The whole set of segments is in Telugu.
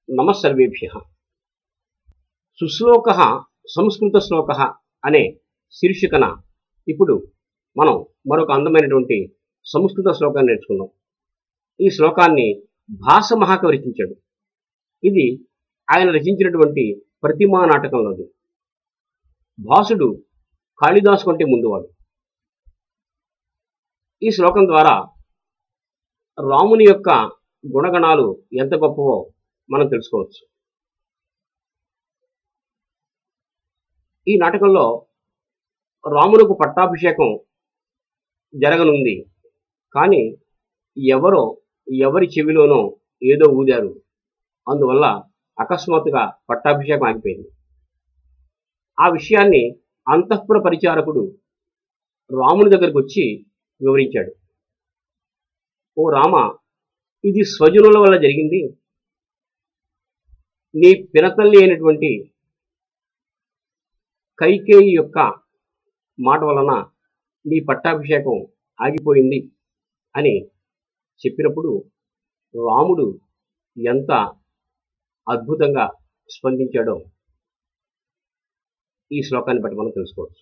నమస్సర్వేభ్య సుశ్లోక సంస్కృత శ్లోక అనే శీర్షికన ఇప్పుడు మనం మరొక అందమైనటువంటి సంస్కృత శ్లోకాన్ని నేర్చుకుందాం ఈ శ్లోకాన్ని భాస మహాకవి రచించాడు ఇది ఆయన రచించినటువంటి ప్రతిమా నాటకంలోది భాసుడు కాళిదాసు కంటే ముందువాడు ఈ శ్లోకం ద్వారా రాముని యొక్క గుణగణాలు ఎంత గొప్పవో మనం తెలుసుకోవచ్చు ఈ నాటకంలో రామునకు పట్టాభిషేకం జరగనుంది కానీ ఎవరో ఎవరి చెవిలోనో ఏదో ఊదారు అందువల్ల అకస్మాత్తుగా పట్టాభిషేకం ఆగిపోయింది ఆ విషయాన్ని అంతఃపుర పరిచారకుడు రాముని దగ్గరికి వచ్చి వివరించాడు ఓ రామ ఇది స్వజనుల వల్ల జరిగింది నీ పినతల్లి అయినటువంటి కైకేయి యొక్క మాట వలన నీ పట్టాభిషేకం ఆగిపోయింది అని చెప్పినప్పుడు రాముడు ఎంత అద్భుతంగా స్పందించాడో ఈ శ్లోకాన్ని బట్టి మనం తెలుసుకోవచ్చు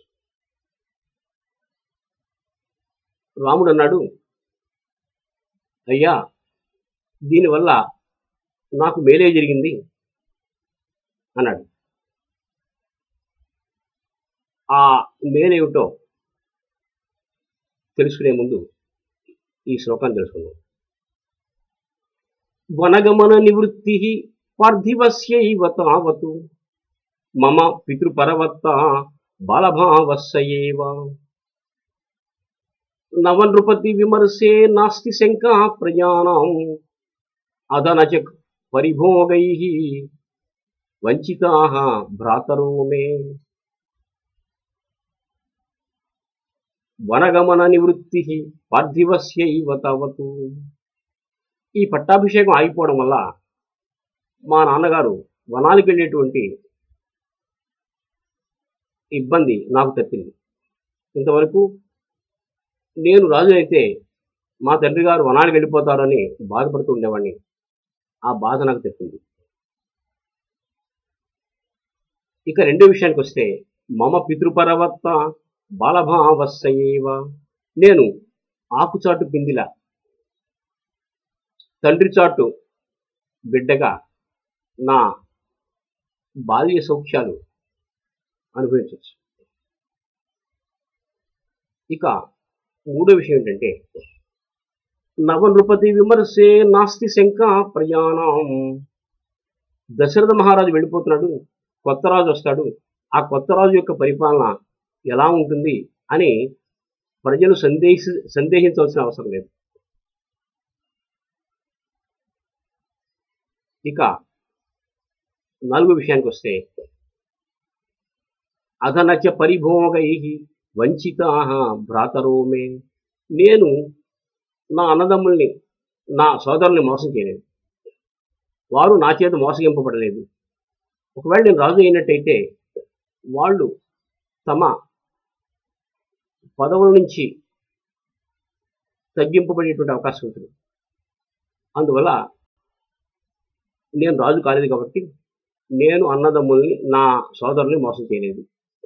రాముడు అన్నాడు అయ్యా దీనివల్ల నాకు మేలే జరిగింది అన్నాడు ఆ మేలేమిటో తెలుసుకునే ముందు ఈ శ్లోకాన్ని తెలుసుకుందాం వనగమన నివృత్తి పార్థివస్యైవ తావతు మమ పితృపరవత్త బాలభావస్సయేవ నవనృపతి విమర్శే నాస్తి శంకా ప్రజానాం అదనచ పరిభోగై వంచితా భ్రాతరో మే వనగమన నివృత్తి పార్థివస్యైవ తవతు ఈ పట్టాభిషేకం ఆగిపోవడం వల్ల మా నాన్నగారు వనానికి వెళ్ళేటువంటి ఇబ్బంది నాకు తప్పింది ఇంతవరకు నేను రాజు అయితే మా తండ్రి గారు వనానికి వెళ్ళిపోతారని బాధపడుతూ ఉండేవాడిని ఆ బాధ నాకు తప్పింది ఇక రెండో విషయానికి వస్తే మమ పితృపరవత్త బాలభావస్సయేవ నేను ఆకుచాటు పిందిల తండ్రి చాటు బిడ్డగా నా బాల్య సౌఖ్యాలు అనుభవించవచ్చు ఇక మూడో విషయం ఏంటంటే నవనృపతి విమర్శే నాస్తి శంక ప్రయాణం దశరథ మహారాజు వెళ్ళిపోతున్నాడు కొత్త రాజు వస్తాడు ఆ కొత్త రాజు యొక్క పరిపాలన ఎలా ఉంటుంది అని ప్రజలు సందేహ సందేహించవలసిన అవసరం లేదు ఇక నాలుగో విషయానికి వస్తే అధనచ పరిభోగై వంచితా భ్రాతరో మే నేను నా అన్నదమ్ముల్ని నా సోదరుల్ని మోసం చేయలేదు వారు నా చేత మోసగింపబడలేదు ఒకవేళ నేను రాజు అయినట్టయితే వాళ్ళు తమ పదవుల నుంచి తగ్గింపబడేటువంటి అవకాశం ఉంటుంది అందువల్ల నేను రాజు కాలేదు కాబట్టి నేను అన్నదమ్ముల్ని నా సోదరుల్ని మోసం చేయలేదు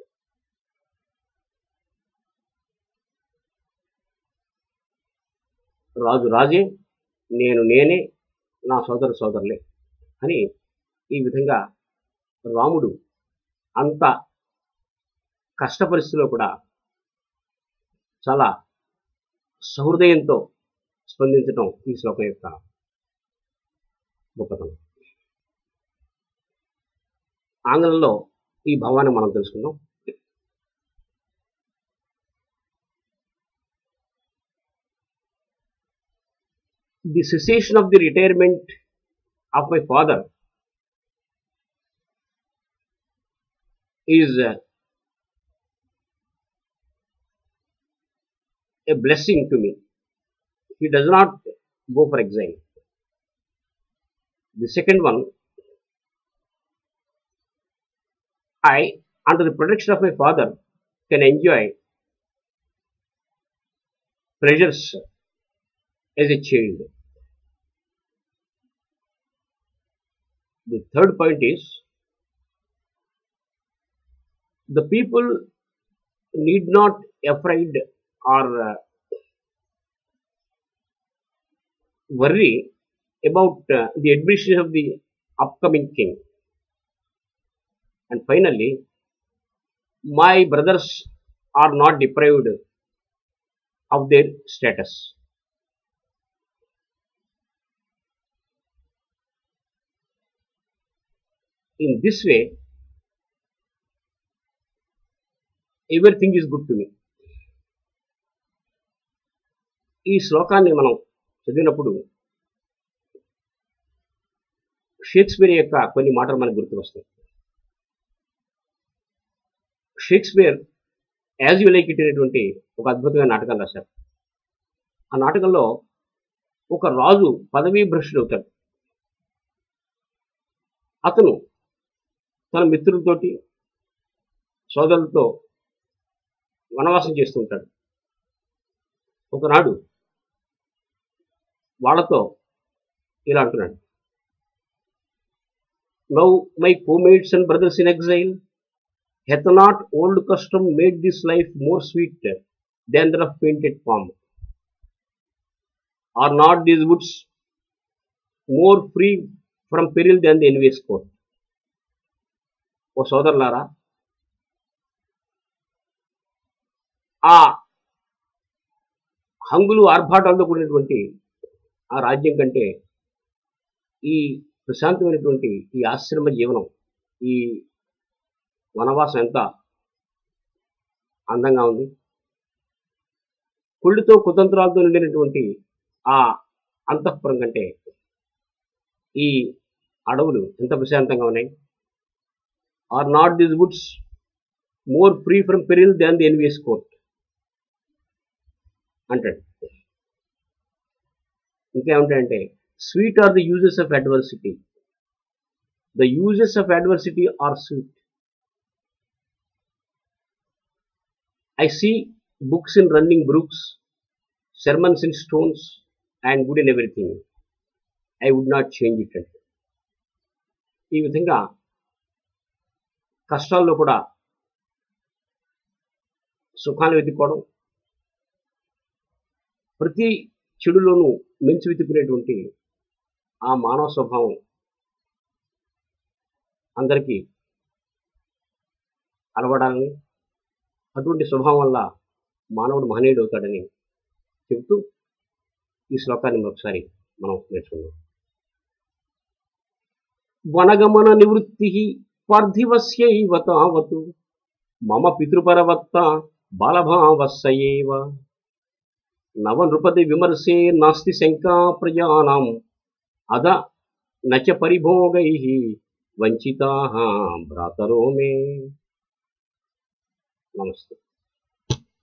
రాజు రాజే నేను నేనే నా సోదరు సోదరులే అని ఈ విధంగా రాముడు అంత కష్ట పరిస్థితిలో కూడా చాలా సహృదయంతో స్పందించడం ఈ శ్లోకం యొక్క గొప్పతనం ఆంగ్లంలో ఈ భావాన్ని మనం తెలుసుకుందాం the cessation of the retirement of my father is uh, a blessing to me. He does not go for exile. The second one, I, under the protection of my father, can enjoy pleasures as a child. the third point is the people need not afraid or uh, worry about uh, the admission of the upcoming king. And finally, my brothers are not deprived of their status. In this way, everything is good to me. ఈ శ్లోకాన్ని మనం చదివినప్పుడు షేక్స్పియర్ యొక్క కొన్ని మాటలు మనకు గుర్తుకొస్తాయి Shakespeare as you like it అనేటువంటి ఒక అద్భుతమైన నాటకాలు రాశారు ఆ నాటకంలో ఒక రాజు పదవీ భ్రష్టుడు అవుతాడు అతను తన మిత్రులతోటి సోదరులతో వనవాసం చేస్తూ ఉంటాడు ఒకనాడు వాళ్ళతో ఇలా అంటున్నాడు now my comates and brothers in exile hath not old custom made this life more sweet than the of painted palm? Are not these woods more free from peril than the envious court? ఓ సోదరులారా ఆ హంగులు ఆర్భాటాలతో కూడినటువంటి ఆ రాజ్యం కంటే ఈ ప్రశాంతమైనటువంటి ఈ ఆశ్రమ జీవనం ఈ వనవాసం ఎంత అందంగా ఉంది కుళ్ళుతో కుతంత్రాలతో నిండినటువంటి ఆ అంతఃపురం కంటే ఈ అడవులు ఎంత ప్రశాంతంగా ఉన్నాయి are not this woods more free from peril than the envious court అంటాడు ఇంకేముంటాయంటే sweet are the uses of adversity the uses of adversity are sweet I see books in running brooks, sermons in stones, and good in everything. I would not change it. ఈ విధంగా కష్టాల్లో కూడా సుఖాన్ని వెతుక్కోవడం ప్రతి చెడులోనూ మెంచి వెతుకునేటువంటి ఆ మానవ స్వభావం అందరికీ అలవడాలని అటువంటి స్వభావం వల్ల మానవుడు మహనీయుడు అవుతాడని చెబుతూ ఈ శ్లోకాన్ని మరొకసారి మనం నేర్చుకుందాం వనగమన నివృత్తి పార్థివస్యైవ తావతు మమ పితృపరవత్త బాలభావస్సయేవ నవ నృపతి విమర్శే నాస్తి శంకా ప్రజానాం అద నచ పరిభోగై వంచితా భ్రాతరో మే నమస్తే